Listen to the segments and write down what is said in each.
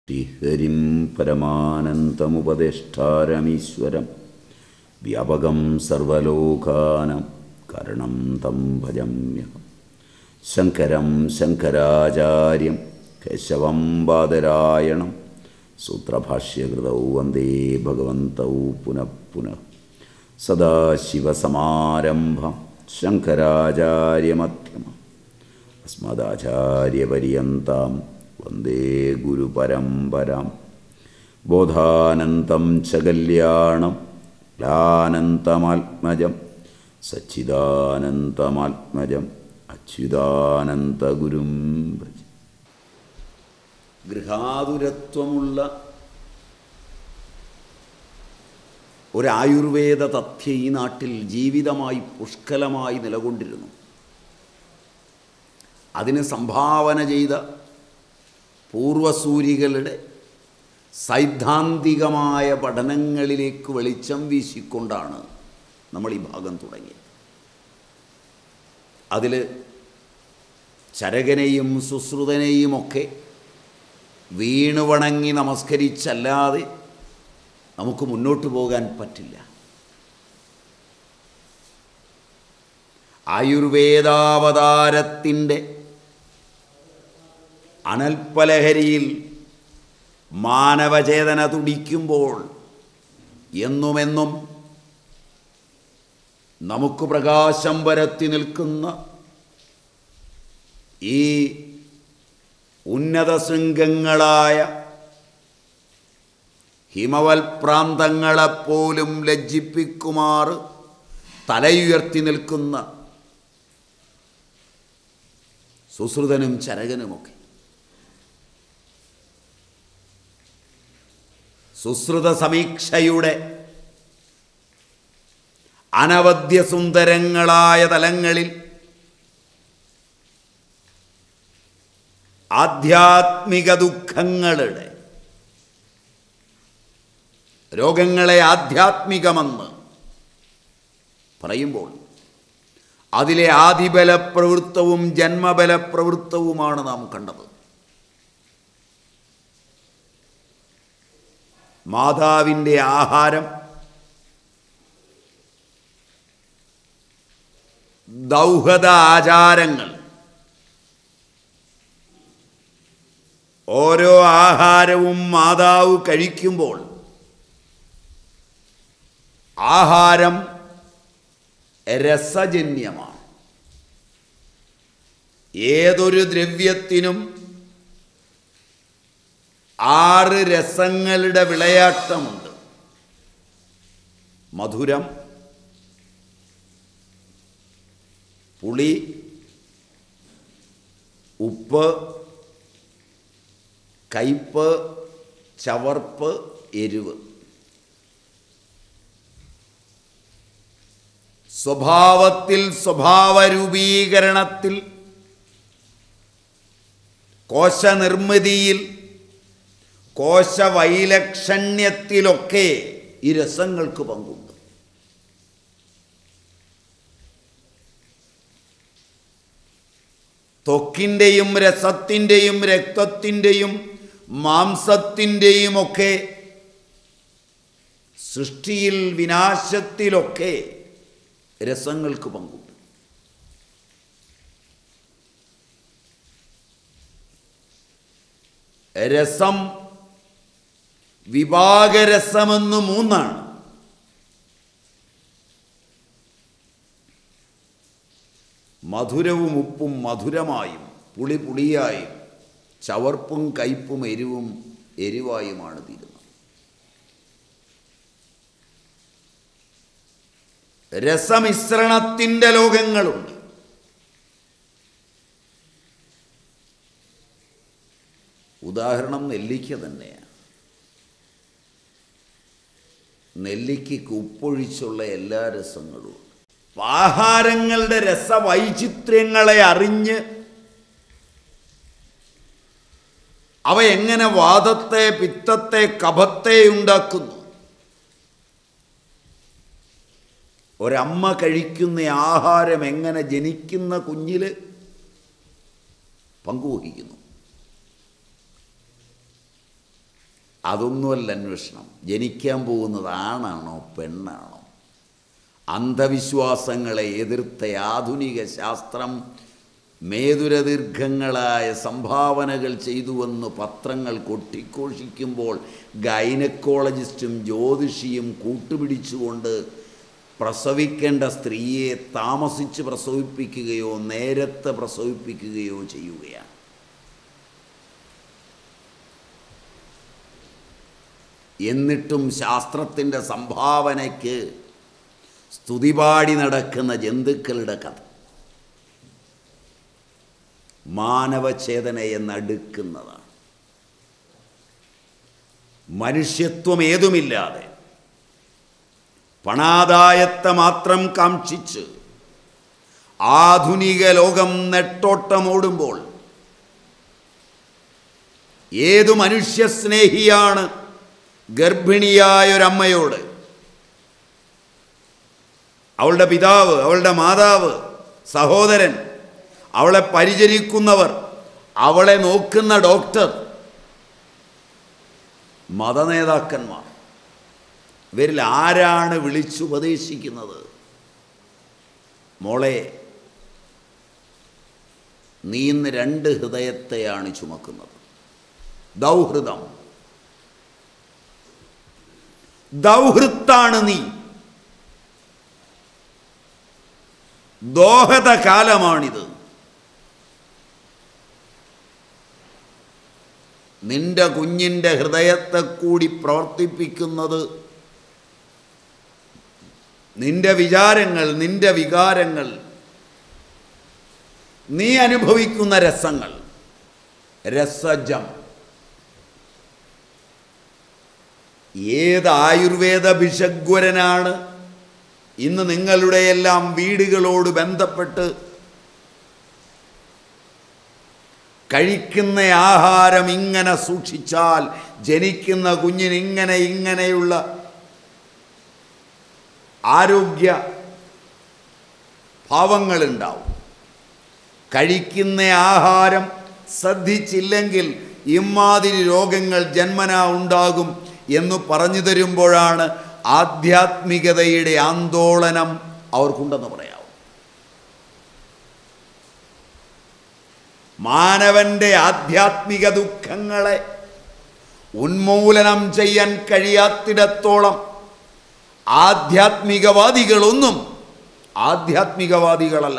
ശ്രീഹരിം പരമാനന്തമുപദേഷ്ടാരമീശ്വരം വ്യാപകം സർവലോകാനം കരണം തം ഭജമ്യഹം ശങ്കരം ശങ്കരാചാര്യം കേശവം ബാദരായണം സൂത്രഭാഷ്യകൃതൗ വന്ദേ ഭഗവന്തൗ പുനഃ പുനഃ സദാശിവസമാരംഭം ശങ്കരാചാര്യമധ്യമം അസ്മദാചാര്യപര്യന്താം വന്ദേ ഗുരുപരമ്പരാം ബോധാനന്തം ച കല്യാണം ലാനന്തമാത്മജം സച്ചിദാനന്തമാത്മജം അച്യുതാനന്തഗുരും ഭജ ഗൃഹാതുരത്വമുള്ള ഒരായുർവേദ തഥ്യ ഈ നാട്ടിൽ ജീവിതമായി പുഷ്കലമായി നിലകൊണ്ടിരുന്നു അതിന് സംഭാവന ചെയ്ത പൂർവസൂരികളുടെ സൈദ്ധാന്തികമായ പഠനങ്ങളിലേക്ക് വെളിച്ചം വീശിക്കൊണ്ടാണ് നമ്മൾ ഈ ഭാഗം തുടങ്ങിയത് അതിൽ ചരകനെയും സുശ്രുതനെയുമൊക്കെ വീണുവണങ്ങി നമസ്കരിച്ചല്ലാതെ നമുക്ക് മുന്നോട്ട് പോകാൻ പറ്റില്ല ആയുർവേദാവതാരത്തിൻ്റെ അനൽപ്പലഹരിയിൽ മാനവചേതന തുടിക്കുമ്പോൾ എന്നുമെന്നും നമുക്ക് പ്രകാശം പരത്തി നിൽക്കുന്ന ഈ ഉന്നത ശൃംഗങ്ങളായ ഹിമവൽ പ്രാന്തങ്ങളെപ്പോലും ലജ്ജിപ്പിക്കുമാറ് തലയുയർത്തി നിൽക്കുന്ന സുശ്രുതനും ചരകനുമൊക്കെ സുശ്രുത സമീക്ഷയുടെ അനവധ്യ സുന്ദരങ്ങളായ തലങ്ങളിൽ ആധ്യാത്മിക ദുഃഖങ്ങളുടെ രോഗങ്ങളെ ആധ്യാത്മികമെന്ന് പറയുമ്പോൾ അതിലെ ആദിബലപ്രവൃത്തവും ജന്മബലപ്രവൃത്തവുമാണ് നാം കണ്ടത് മാതാവിൻ്റെ ആഹാരം ദൗഹത ആചാരങ്ങൾ ഓരോ ആഹാരവും മാതാവ് കഴിക്കുമ്പോൾ ആഹാരം രസജന്യമാണ് ഏതൊരു ദ്രവ്യത്തിനും ആറ് രസങ്ങളുടെ വിളയാട്ടമുണ്ട് മധുരം പുളി ഉപ്പ് കയ്പ് ചവർപ്പ് എരിവ് സ്വഭാവത്തിൽ സ്വഭാവരൂപീകരണത്തിൽ കോശനിർമ്മിതിയിൽ കോശവൈലക്ഷണ്യത്തിലൊക്കെ ഈ രസങ്ങൾക്ക് പങ്കുണ്ട് ത്വക്കിൻ്റെയും രസത്തിൻ്റെയും രക്തത്തിൻ്റെയും മാംസത്തിൻ്റെയും ഒക്കെ സൃഷ്ടിയിൽ വിനാശത്തിലൊക്കെ രസങ്ങൾക്ക് പങ്കുണ്ട് രസം വിഭാഗരസമെന്ന് മൂന്നാണ് മധുരവും ഉപ്പും മധുരമായും പുളി പുളിയായും ചവർപ്പും കയ്പും എരിവും എരിവായുമാണ് തീരുന്നത് രസമിശ്രണത്തിൻ്റെ ലോകങ്ങളുണ്ട് ഉദാഹരണം നെല്ലിക്ക തന്നെയാണ് നെല്ലിക്കയ്ക്ക് ഉപ്പൊഴിച്ചുള്ള എല്ലാ രസങ്ങളും ആഹാരങ്ങളുടെ രസവൈചിത്ര്യങ്ങളെ അറിഞ്ഞ് അവ എങ്ങനെ വാദത്തെ പിത്തത്തെ കഫത്തെ ഉണ്ടാക്കുന്നു ഒരമ്മ കഴിക്കുന്ന ആഹാരം എങ്ങനെ ജനിക്കുന്ന കുഞ്ഞിൽ പങ്കുവഹിക്കുന്നു അതൊന്നുമല്ല അന്വേഷണം ജനിക്കാൻ പോകുന്നത് ആണാണോ പെണ്ണാണോ അന്ധവിശ്വാസങ്ങളെ എതിർത്ത ആധുനിക ശാസ്ത്രം മേതുരദീർഘങ്ങളായ സംഭാവനകൾ ചെയ്തുവെന്ന് പത്രങ്ങൾ കൊട്ടിഘോഷിക്കുമ്പോൾ ഗൈനക്കോളജിസ്റ്റും ജ്യോതിഷിയും കൂട്ടുപിടിച്ചുകൊണ്ട് പ്രസവിക്കേണ്ട സ്ത്രീയെ താമസിച്ച് പ്രസവിപ്പിക്കുകയോ നേരത്തെ പ്രസവിപ്പിക്കുകയോ ചെയ്യുകയാണ് എന്നിട്ടും ശാസ്ത്രത്തിൻ്റെ സംഭാവനയ്ക്ക് സ്തുതിപാടി നടക്കുന്ന ജന്തുക്കളുടെ കഥ മാനവചേതനയെ നടുക്കുന്നതാണ് മനുഷ്യത്വം ഏതുമില്ലാതെ പണാദായത്തെ മാത്രം കാക്ഷിച്ച് ആധുനിക ലോകം നെട്ടോട്ടമോടുമ്പോൾ ഏതു മനുഷ്യസ്നേഹിയാണ് ഗർഭിണിയായൊരമ്മയോട് അവളുടെ പിതാവ് അവളുടെ മാതാവ് സഹോദരൻ അവളെ പരിചരിക്കുന്നവർ അവളെ നോക്കുന്ന ഡോക്ടർ മതനേതാക്കന്മാർ ഇവരിൽ ആരാണ് വിളിച്ചുപദേശിക്കുന്നത് മോളെ നീ ഇന്ന് രണ്ട് ഹൃദയത്തെയാണ് ചുമക്കുന്നത് ദൗഹൃദം ദൗഹൃത്താണ് നീ ദോഹത കാലമാണിത് നിന്റെ കുഞ്ഞിൻ്റെ ഹൃദയത്തെ കൂടി പ്രവർത്തിപ്പിക്കുന്നത് നിന്റെ വിചാരങ്ങൾ നിന്റെ വികാരങ്ങൾ നീ അനുഭവിക്കുന്ന രസങ്ങൾ രസജം ഏത് ആയുർവേദ ഭിഷഗ്വരനാണ് ഇന്ന് നിങ്ങളുടെയെല്ലാം വീടുകളോട് ബന്ധപ്പെട്ട് കഴിക്കുന്ന ആഹാരം ഇങ്ങനെ സൂക്ഷിച്ചാൽ ജനിക്കുന്ന കുഞ്ഞിന് ഇങ്ങനെ ഇങ്ങനെയുള്ള ആരോഗ്യ ഭാവങ്ങളുണ്ടാവും കഴിക്കുന്ന ആഹാരം ശ്രദ്ധിച്ചില്ലെങ്കിൽ ഇമാതിരി രോഗങ്ങൾ ജന്മന ഉണ്ടാകും എന്ന് പറഞ്ഞു തരുമ്പോഴാണ് ആധ്യാത്മികതയുടെ ആന്തോളനം അവർക്കുണ്ടെന്ന് പറയാം മാനവന്റെ ആധ്യാത്മിക ദുഃഖങ്ങളെ ഉന്മൂലനം ചെയ്യാൻ കഴിയാത്തിടത്തോളം ആധ്യാത്മികവാദികളൊന്നും ആധ്യാത്മികവാദികളല്ല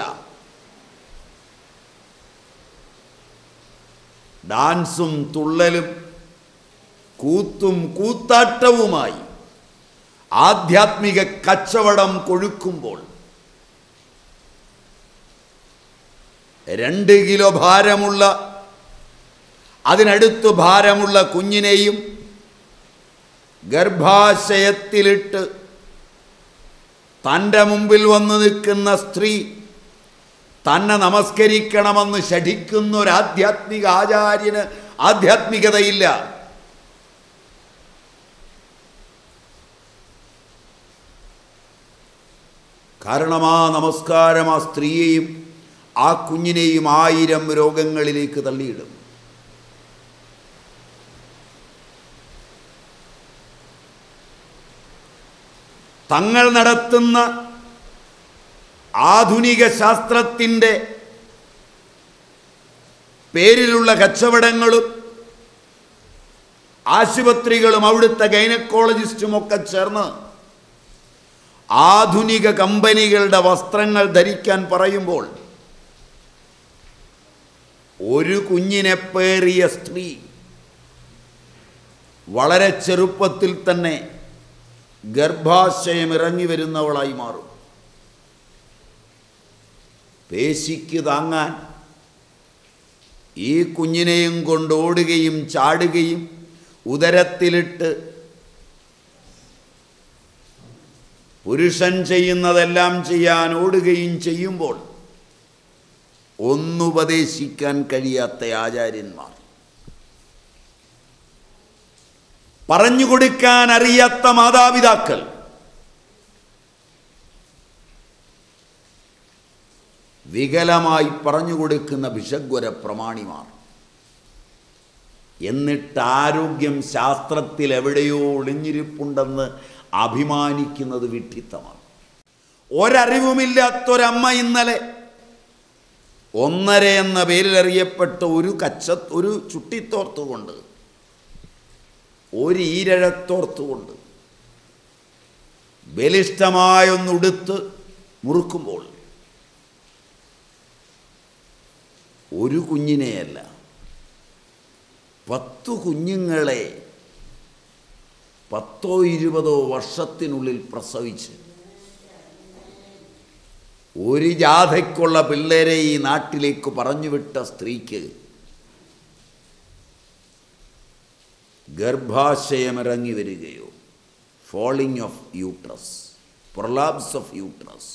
ഡാൻസും തുള്ളലും കൂത്തും കൂത്താട്ടവുമായി ആധ്യാത്മിക കച്ചവടം കൊഴുക്കുമ്പോൾ രണ്ട് കിലോ ഭാരമുള്ള അതിനടുത്ത് ഭാരമുള്ള കുഞ്ഞിനെയും ഗർഭാശയത്തിലിട്ട് തൻ്റെ മുമ്പിൽ വന്ന് നിൽക്കുന്ന സ്ത്രീ തന്നെ നമസ്കരിക്കണമെന്ന് ശഠിക്കുന്ന ഒരു ആധ്യാത്മിക ആചാര്യന് ആധ്യാത്മികതയില്ല കാരണം ആ നമസ്കാരം ആ സ്ത്രീയെയും ആ കുഞ്ഞിനെയും ആയിരം രോഗങ്ങളിലേക്ക് തള്ളിയിടും തങ്ങൾ നടത്തുന്ന ആധുനിക ശാസ്ത്രത്തിൻ്റെ പേരിലുള്ള കച്ചവടങ്ങളും ആശുപത്രികളും അവിടുത്തെ ഗൈനക്കോളജിസ്റ്റുമൊക്കെ ചേർന്ന് ആധുനിക കമ്പനികളുടെ വസ്ത്രങ്ങൾ ധരിക്കാൻ പറയുമ്പോൾ ഒരു കുഞ്ഞിനെ പേറിയ സ്ത്രീ വളരെ ചെറുപ്പത്തിൽ തന്നെ ഗർഭാശയം ഇറങ്ങി വരുന്നവളായി മാറും പേശിക്ക് താങ്ങാൻ ഈ കുഞ്ഞിനെയും കൊണ്ട് ഓടുകയും ചാടുകയും ഉദരത്തിലിട്ട് പുരുഷൻ ചെയ്യുന്നതെല്ലാം ചെയ്യാൻ ഓടുകയും ചെയ്യുമ്പോൾ ഒന്നുപദേശിക്കാൻ കഴിയാത്ത ആചാര്യന്മാർ പറഞ്ഞു കൊടുക്കാൻ അറിയാത്ത മാതാപിതാക്കൾ വികലമായി പറഞ്ഞു കൊടുക്കുന്ന ഭിഷഗ്വര പ്രമാണിമാർ എന്നിട്ട് ആരോഗ്യം ശാസ്ത്രത്തിൽ എവിടെയോ ഒളിഞ്ഞിരിപ്പുണ്ടെന്ന് അഭിമാനിക്കുന്നത് വിഡ്ഢിത്തമാണ് ഒരറിവുമില്ലാത്തൊരമ്മ ഇന്നലെ ഒന്നര എന്ന പേരിൽ അറിയപ്പെട്ട ഒരു കച്ച ഒരു ചുട്ടിത്തോർത്തുകൊണ്ട് ഒരു ഈരഴത്തോർത്തുകൊണ്ട് ബലിഷ്ടമായൊന്നുടുത്ത് മുറുക്കുമ്പോൾ ഒരു കുഞ്ഞിനെയല്ല പത്തു കുഞ്ഞുങ്ങളെ പത്തോ ഇരുപതോ വർഷത്തിനുള്ളിൽ പ്രസവിച്ച് ഒരു ജാഥയ്ക്കുള്ള പിള്ളേരെ ഈ നാട്ടിലേക്ക് പറഞ്ഞുവിട്ട സ്ത്രീക്ക് ഗർഭാശയമിറങ്ങി വരികയോ falling of uterus prolapse of uterus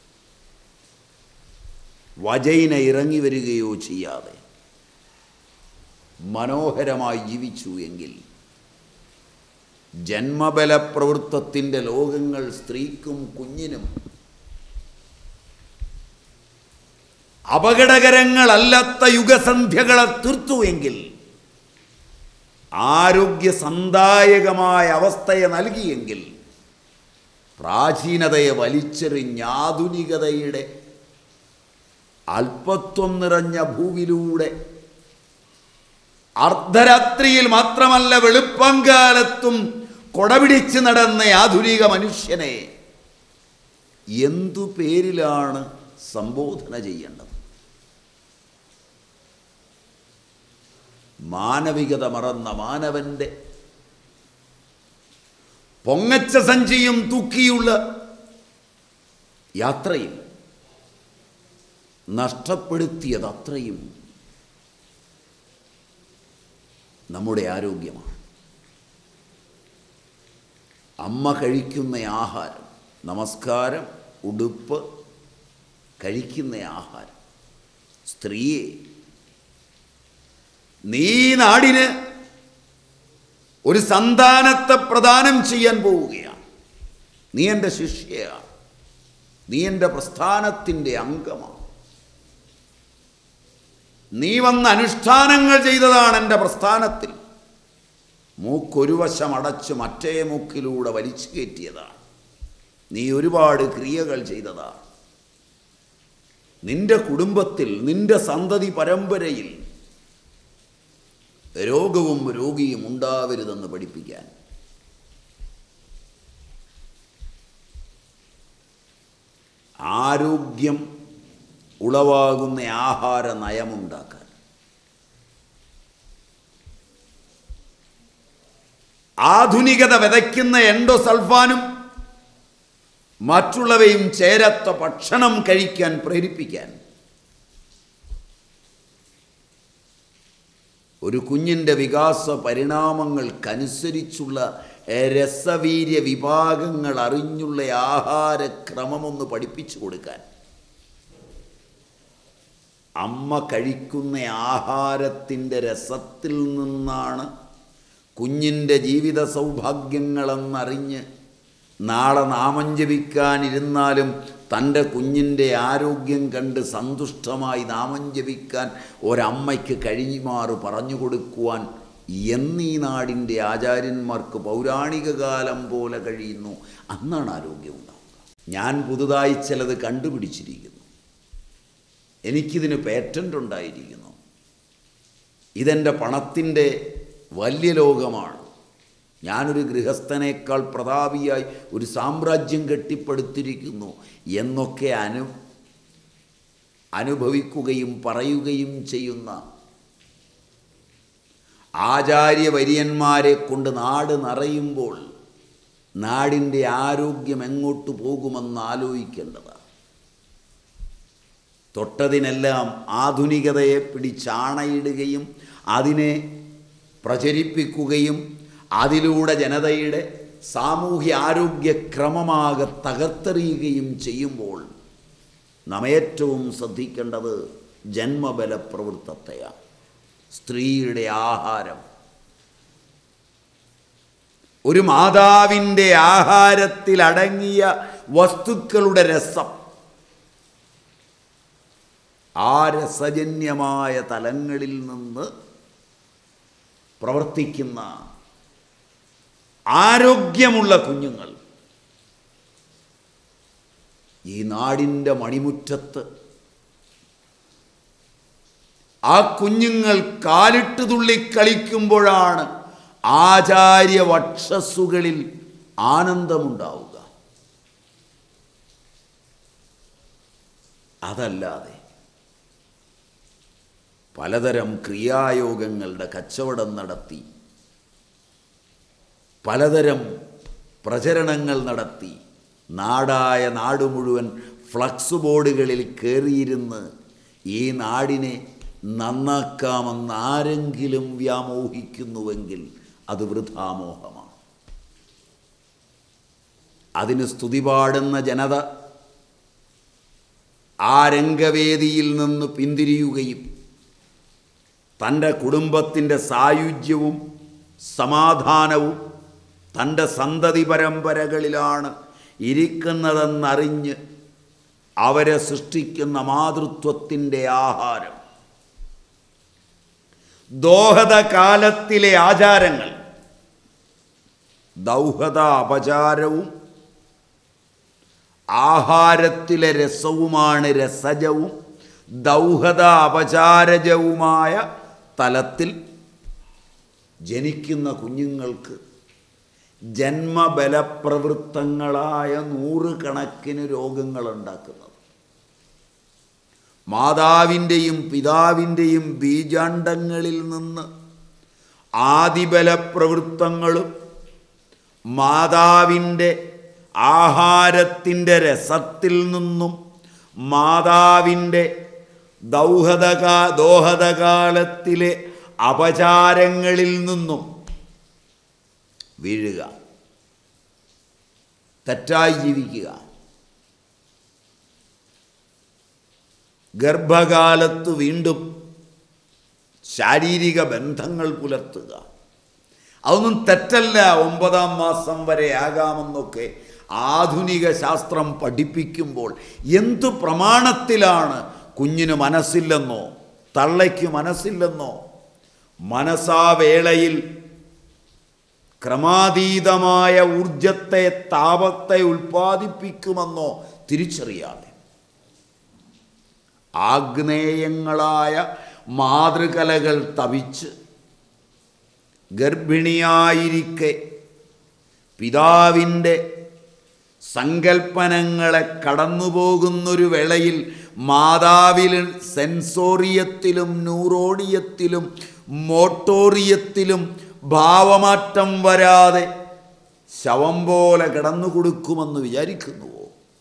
vagina ഇറങ്ങി വരികയോ ചെയ്യാതെ മനോഹരമായി ജീവിച്ചു എങ്കിൽ ജന്മബല പ്രവൃത്തത്തിൻ്റെ ലോകങ്ങൾ സ്ത്രീക്കും കുഞ്ഞിനും അപകടകരങ്ങളല്ലാത്ത യുഗസന്ധ്യകളെ തീർത്തു എങ്കിൽ ആരോഗ്യസന്ദായകമായ അവസ്ഥയെ നൽകിയെങ്കിൽ പ്രാചീനതയെ വലിച്ചെറിഞ്ഞ് ആധുനികതയുടെ അല്പത്വം നിറഞ്ഞ ഭൂവിലൂടെ അർദ്ധരാത്രിയിൽ മാത്രമല്ല വെളുപ്പങ്കാലത്തും കൊടപിടിച്ച് നടന്ന ആധുനിക മനുഷ്യനെ എന്തു പേരിലാണ് സംബോധന ചെയ്യേണ്ടത് മാനവികത മറന്ന മാനവന്റെ പൊങ്ങച്ച സഞ്ചിയും തൂക്കിയുള്ള യാത്രയിൽ നഷ്ടപ്പെടുത്തിയത് അത്രയും നമ്മുടെ ആരോഗ്യമാണ് അമ്മ കഴിക്കുന്ന ആഹാരം നമസ്കാരം ഉടുപ്പ് കഴിക്കുന്ന ആഹാരം സ്ത്രീയെ നീ നാടിന് ഒരു സന്താനത്തെ പ്രദാനം ചെയ്യാൻ പോവുകയാണ് നീ എൻ്റെ ശിഷ്യയാണ് നീ എൻ്റെ പ്രസ്ഥാനത്തിൻ്റെ അംഗമാണ് നീ വന്ന അനുഷ്ഠാനങ്ങൾ ചെയ്തതാണ് എൻ്റെ പ്രസ്ഥാനത്തിൽ മൂക്കൊരു വശം അടച്ച് മറ്റേ മൂക്കിലൂടെ വലിച്ചു കയറ്റിയതാണ് നീ ഒരുപാട് ക്രിയകൾ ചെയ്തതാണ് നിന്റെ കുടുംബത്തിൽ നിന്റെ സന്തതി പരമ്പരയിൽ രോഗവും രോഗിയും ഉണ്ടാവരുതെന്ന് പഠിപ്പിക്കാൻ ആരോഗ്യം ഉളവാകുന്ന ആഹാര നയമുണ്ടാക്കാൻ ആധുനികത വിതയ്ക്കുന്ന എൻഡോസൾഫാനും മറ്റുള്ളവയും ചേരാത്ത ഭക്ഷണം കഴിക്കാൻ പ്രേരിപ്പിക്കാൻ ഒരു കുഞ്ഞിൻ്റെ വികാസ പരിണാമങ്ങൾക്കനുസരിച്ചുള്ള രസവീര്യ വിഭാഗങ്ങൾ അറിഞ്ഞുള്ള ആഹാരക്രമമൊന്ന് പഠിപ്പിച്ചു കൊടുക്കാൻ അമ്മ കഴിക്കുന്ന ആഹാരത്തിൻ്റെ രസത്തിൽ നിന്നാണ് കുഞ്ഞിൻ്റെ ജീവിത സൗഭാഗ്യങ്ങളെന്നറിഞ്ഞ് നാളെ നാമം ജപിക്കാനിരുന്നാലും തൻ്റെ കുഞ്ഞിൻ്റെ ആരോഗ്യം കണ്ട് സന്തുഷ്ടമായി നാമം ജപിക്കാൻ ഒരമ്മയ്ക്ക് കഴിഞ്ഞുമാറ് പറഞ്ഞു കൊടുക്കുവാൻ എന്നീ നാടിൻ്റെ ആചാര്യന്മാർക്ക് പൗരാണിക കാലം പോലെ കഴിയുന്നു അന്നാണ് ആരോഗ്യം ഉണ്ടാവുക ഞാൻ പുതുതായി ചിലത് കണ്ടുപിടിച്ചിരിക്കുന്നു എനിക്കിതിന് പേറ്റൻ്റ് ഉണ്ടായിരിക്കുന്നു ഇതെൻ്റെ പണത്തിൻ്റെ വലിയ ലോകമാണ് ഞാനൊരു ഗൃഹസ്ഥനേക്കാൾ പ്രതാപിയായി ഒരു സാമ്രാജ്യം കെട്ടിപ്പടുത്തിരിക്കുന്നു എന്നൊക്കെ അനു അനുഭവിക്കുകയും പറയുകയും ചെയ്യുന്ന ആചാര്യവര്യന്മാരെ കൊണ്ട് നാട് നിറയുമ്പോൾ നാടിൻ്റെ ആരോഗ്യം എങ്ങോട്ട് പോകുമെന്ന് ആലോചിക്കേണ്ടതാണ് തൊട്ടതിനെല്ലാം ആധുനികതയെ പിടിച്ചാണയിടുകയും അതിനെ പ്രചരിപ്പിക്കുകയും അതിലൂടെ ജനതയുടെ സാമൂഹ്യ ആരോഗ്യക്രമമാകെ തകർത്തെറിയുകയും ചെയ്യുമ്പോൾ നാം ഏറ്റവും ശ്രദ്ധിക്കേണ്ടത് ജന്മബല പ്രവൃത്തത്തെയാണ് സ്ത്രീയുടെ ആഹാരം ഒരു മാതാവിൻ്റെ ആഹാരത്തിൽ അടങ്ങിയ വസ്തുക്കളുടെ രസം ആ രസജന്യമായ തലങ്ങളിൽ നിന്ന് പ്രവർത്തിക്കുന്ന ആരോഗ്യമുള്ള കുഞ്ഞുങ്ങൾ ഈ നാടിൻ്റെ മണിമുറ്റത്ത് ആ കുഞ്ഞുങ്ങൾ കാലിട്ട് തുള്ളി കളിക്കുമ്പോഴാണ് ആചാര്യ വക്ഷസ്സുകളിൽ ആനന്ദമുണ്ടാവുക അതല്ലാതെ പലതരം ക്രിയായോഗങ്ങളുടെ കച്ചവടം നടത്തി പലതരം പ്രചരണങ്ങൾ നടത്തി നാടായ നാട് മുഴുവൻ ഫ്ലക്സ് ബോർഡുകളിൽ കയറിയിരുന്ന് ഈ നാടിനെ നന്നാക്കാമെന്ന് ആരെങ്കിലും വ്യാമോഹിക്കുന്നുവെങ്കിൽ അത് വൃഥാമോഹമാണ് അതിന് സ്തുതി പാടുന്ന ജനത ആ രംഗവേദിയിൽ നിന്ന് പിന്തിരിയുകയും തൻ്റെ കുടുംബത്തിൻ്റെ സായുജ്യവും സമാധാനവും തൻ്റെ സന്തതി പരമ്പരകളിലാണ് ഇരിക്കുന്നതെന്നറിഞ്ഞ് അവരെ സൃഷ്ടിക്കുന്ന മാതൃത്വത്തിൻ്റെ ആഹാരം ദോഹത കാലത്തിലെ ആചാരങ്ങൾ ദൗഹത അപചാരവും ആഹാരത്തിലെ രസവുമാണ് രസജവും ദൗഹത അപചാരജവുമായ തലത്തിൽ ജനിക്കുന്ന കുഞ്ഞുങ്ങൾക്ക് ജന്മബലപ്രവൃത്തങ്ങളായ നൂറുകണക്കിന് രോഗങ്ങൾ ഉണ്ടാക്കുന്നത് മാതാവിൻ്റെയും പിതാവിൻ്റെയും ബീജാണ്ടങ്ങളിൽ നിന്ന് ആദിബലപ്രവൃത്തങ്ങളും മാതാവിൻ്റെ ആഹാരത്തിൻ്റെ രസത്തിൽ നിന്നും മാതാവിൻ്റെ ദൗഹതകാ ദോഹതകാലത്തിലെ അപചാരങ്ങളിൽ നിന്നും വീഴുക തെറ്റായി ജീവിക്കുക ഗർഭകാലത്ത് വീണ്ടും ശാരീരിക ബന്ധങ്ങൾ പുലർത്തുക അതൊന്നും തെറ്റല്ല ഒമ്പതാം മാസം വരെ ആകാമെന്നൊക്കെ ആധുനിക ശാസ്ത്രം പഠിപ്പിക്കുമ്പോൾ എന്തു പ്രമാണത്തിലാണ് കുഞ്ഞിന് മനസ്സില്ലെന്നോ തള്ളയ്ക്ക് മനസ്സില്ലെന്നോ മനസാവേളയിൽ ക്രമാതീതമായ ഊർജത്തെ താപത്തെ ഉൽപ്പാദിപ്പിക്കുമെന്നോ തിരിച്ചറിയാതെ ആഗ്നേയങ്ങളായ മാതൃകലകൾ തവിച്ച് ഗർഭിണിയായിരിക്കെ പിതാവിൻ്റെ സങ്കൽപ്പനങ്ങളെ കടന്നുപോകുന്നൊരു വേളയിൽ മാതാവിൽ സെൻസോറിയത്തിലും ന്യൂറോഡിയത്തിലും മോട്ടോറിയത്തിലും ഭാവമാറ്റം വരാതെ ശവം പോലെ കിടന്നു കൊടുക്കുമെന്ന് വിചാരിക്കുന്നുവോ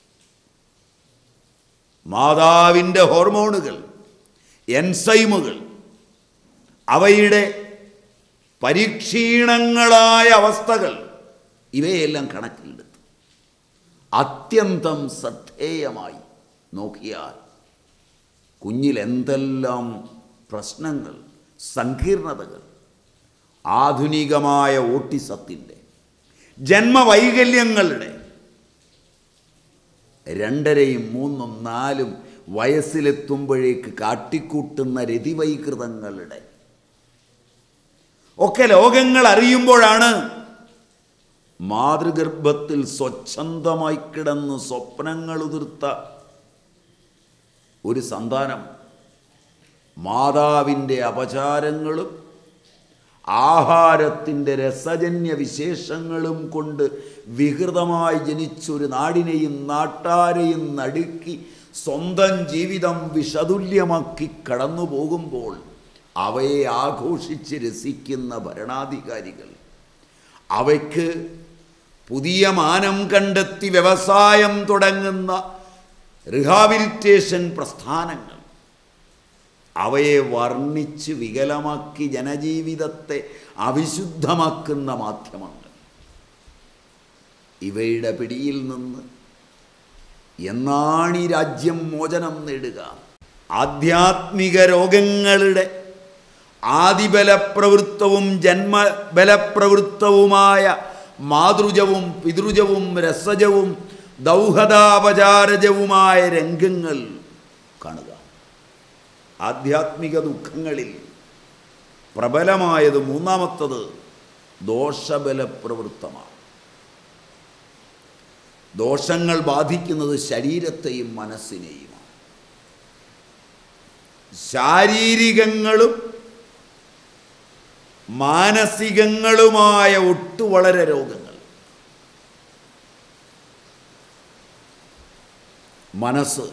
മാതാവിൻ്റെ ഹോർമോണുകൾ എൻസൈമുകൾ അവയുടെ പരീക്ഷീണങ്ങളായ അവസ്ഥകൾ ഇവയെല്ലാം കണക്കിലെടുത്ത് അത്യന്തം ശ്രദ്ധേയമായി നോക്കിയാൽ കുഞ്ഞിൽ എന്തെല്ലാം പ്രശ്നങ്ങൾ സങ്കീർണതകൾ ആധുനികമായ ഓട്ടിസത്തിൻ്റെ ജന്മവൈകല്യങ്ങളുടെ രണ്ടരയും മൂന്നും നാലും വയസ്സിലെത്തുമ്പോഴേക്ക് കാട്ടിക്കൂട്ടുന്ന രതിവൈകൃതങ്ങളുടെ ഒക്കെ ലോകങ്ങൾ അറിയുമ്പോഴാണ് മാതൃഗർഭത്തിൽ സ്വച്ഛന്തമായി കിടന്ന് സ്വപ്നങ്ങൾ ഉതിർത്ത ഒരു സന്താനം മാതാവിൻ്റെ അപചാരങ്ങളും ആഹാരത്തിൻ്റെ രസജന്യ വിശേഷങ്ങളും കൊണ്ട് വികൃതമായി ജനിച്ചൊരു നാടിനെയും നാട്ടാരെയും നടുക്കി സ്വന്തം ജീവിതം വിഷതുല്യമാക്കി കടന്നു പോകുമ്പോൾ അവയെ ആഘോഷിച്ച് രസിക്കുന്ന ഭരണാധികാരികൾ അവയ്ക്ക് പുതിയ മാനം കണ്ടെത്തി വ്യവസായം തുടങ്ങുന്ന റിഹാബിലിറ്റേഷൻ പ്രസ്ഥാനങ്ങൾ അവയെ വർണ്ണിച്ച് വികലമാക്കി ജനജീവിതത്തെ അവിശുദ്ധമാക്കുന്ന മാധ്യമങ്ങൾ ഇവയുടെ പിടിയിൽ നിന്ന് എന്നാണ് ഈ രാജ്യം മോചനം നേടുക ആധ്യാത്മിക രോഗങ്ങളുടെ ആദിബലപ്രവൃത്തവും ജന്മബലപ്രവൃത്തവുമായ മാതൃജവും പിതൃജവും രസജവും ദൗഹദാപചാരജവുമായ രംഗങ്ങൾ കാണുക ആധ്യാത്മിക ദുഃഖങ്ങളിൽ പ്രബലമായത് മൂന്നാമത്തത് ദോഷബലപ്രവൃത്തമാണ് ദോഷങ്ങൾ ബാധിക്കുന്നത് ശരീരത്തെയും മനസ്സിനെയുമാണ് ശാരീരികങ്ങളും മാനസികങ്ങളുമായ ഒട്ടുവളരെ രോഗങ്ങൾ മനസ്സ്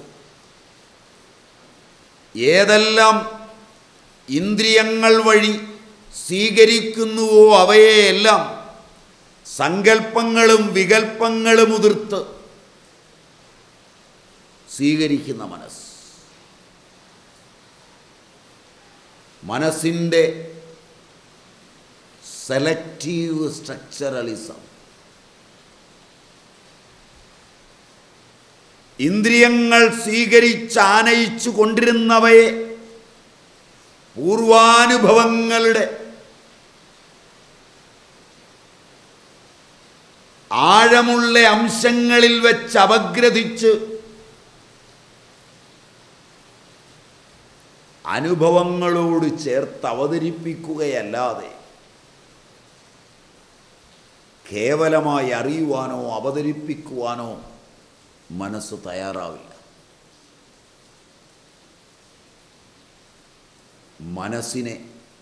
ഏതെല്ലാം ഇന്ദ്രിയങ്ങൾ വഴി സ്വീകരിക്കുന്നുവോ അവയെയെല്ലാം സങ്കല്പങ്ങളും വികൽപ്പങ്ങളും ഉതിർത്ത് സ്വീകരിക്കുന്ന മനസ്സ് മനസ്സിൻ്റെ സെലക്റ്റീവ് സ്ട്രക്ചറലിസം ഇന്ദ്രിയങ്ങൾ സ്വീകരിച്ച് ആനയിച്ചു കൊണ്ടിരുന്നവയെ പൂർവാനുഭവങ്ങളുടെ ആഴമുള്ള അംശങ്ങളിൽ വെച്ച് അപഗ്രഥിച്ച് അനുഭവങ്ങളോട് ചേർത്ത് അവതരിപ്പിക്കുകയല്ലാതെ കേവലമായി അറിയുവാനോ അവതരിപ്പിക്കുവാനോ മനസ്സ് തയ്യാറാവില്ല മനസ്സിനെ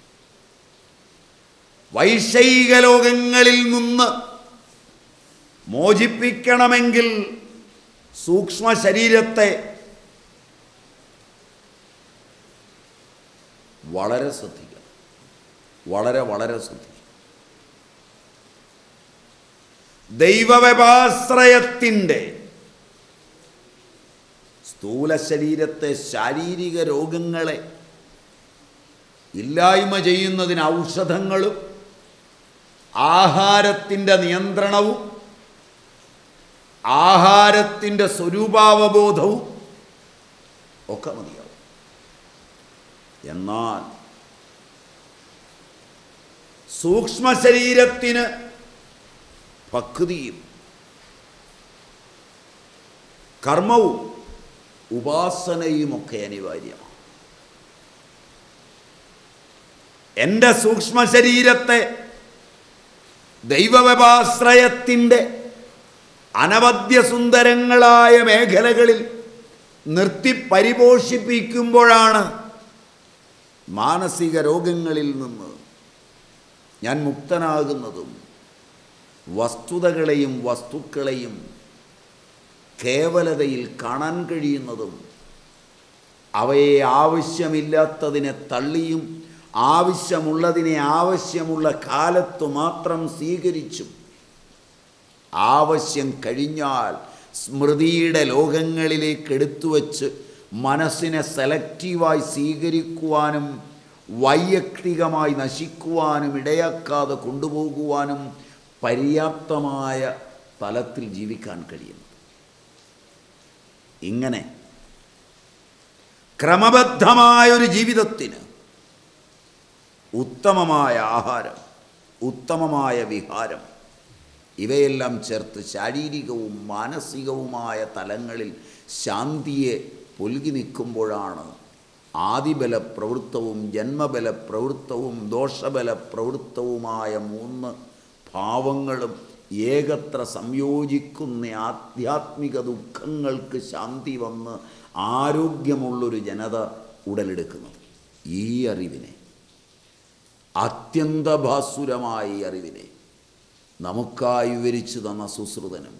വൈഷയിക ലോകങ്ങളിൽ നിന്ന് മോചിപ്പിക്കണമെങ്കിൽ സൂക്ഷ്മ ശരീരത്തെ വളരെ ശ്രദ്ധിക്കണം വളരെ വളരെ ശ്രദ്ധിക്കണം ദൈവവ്യപാശ്രയത്തിൻ്റെ സ്ഥൂല ശരീരത്തെ ശാരീരിക രോഗങ്ങളെ ഇല്ലായ്മ ചെയ്യുന്നതിന് ഔഷധങ്ങളും ആഹാരത്തിൻ്റെ നിയന്ത്രണവും ആഹാരത്തിൻ്റെ സ്വരൂപാവബോധവും ഒക്കെ മതിയാവും എന്നാൽ സൂക്ഷ്മ ശരീരത്തിന് ഭക്തിയും കർമ്മവും ഉപാസനയുമൊക്കെ അനിവാര്യമാണ് എൻ്റെ സൂക്ഷ്മ ശരീരത്തെ ദൈവവ്യപാശ്രയത്തിൻ്റെ അനവദ്യസുന്ദരങ്ങളായ മേഖലകളിൽ നിർത്തി പരിപോഷിപ്പിക്കുമ്പോഴാണ് മാനസിക രോഗങ്ങളിൽ നിന്ന് ഞാൻ മുക്തനാകുന്നതും വസ്തുതകളെയും വസ്തുക്കളെയും കേവലതയിൽ കാണാൻ കഴിയുന്നതും അവയെ ആവശ്യമില്ലാത്തതിനെ തള്ളിയും ആവശ്യമുള്ളതിനെ ആവശ്യമുള്ള കാലത്തു മാത്രം സ്വീകരിച്ചും ആവശ്യം കഴിഞ്ഞാൽ സ്മൃതിയുടെ ലോകങ്ങളിലേക്ക് എടുത്തു വച്ച് മനസ്സിനെ സെലക്റ്റീവായി സ്വീകരിക്കുവാനും വൈയക്തികമായി നശിക്കുവാനും ഇടയാക്കാതെ കൊണ്ടുപോകുവാനും പര്യാപ്തമായ തലത്തിൽ ജീവിക്കാൻ കഴിയുന്നു ഇങ്ങനെ ക്രമബദ്ധമായൊരു ജീവിതത്തിന് ഉത്തമമായ ആഹാരം ഉത്തമമായ വിഹാരം ഇവയെല്ലാം ചേർത്ത് ശാരീരികവും മാനസികവുമായ തലങ്ങളിൽ ശാന്തിയെ പൊൽകി നിൽക്കുമ്പോഴാണ് ആദിബല പ്രവൃത്തവും ജന്മബല പ്രവൃത്തവും ദോഷബല പ്രവൃത്തവുമായ മൂന്ന് ഭാവങ്ങളും ഏകത്ര സംയോജിക്കുന്ന ആധ്യാത്മിക ദുഃഖങ്ങൾക്ക് ശാന്തി വന്ന് ആരോഗ്യമുള്ളൊരു ജനത ഉടലെടുക്കുന്നത് ഈ അറിവിനെ അത്യന്തഭാസുരമായ ഈ അറിവിനെ നമുക്കായി വിവരിച്ചു തന്ന സുശ്രുതനും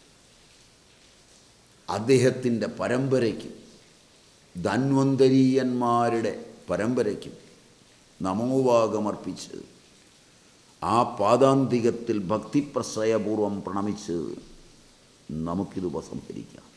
അദ്ദേഹത്തിൻ്റെ പരമ്പരയ്ക്കും ധന്വന്തരീയന്മാരുടെ പരമ്പരയ്ക്കും നമോവാകമർപ്പിച്ച് ആ പാദാന്തികത്തിൽ ഭക്തിപ്രശ്രയപൂർവം പ്രണമിച്ച് നമുക്കിത് ഉപസംഹരിക്കാം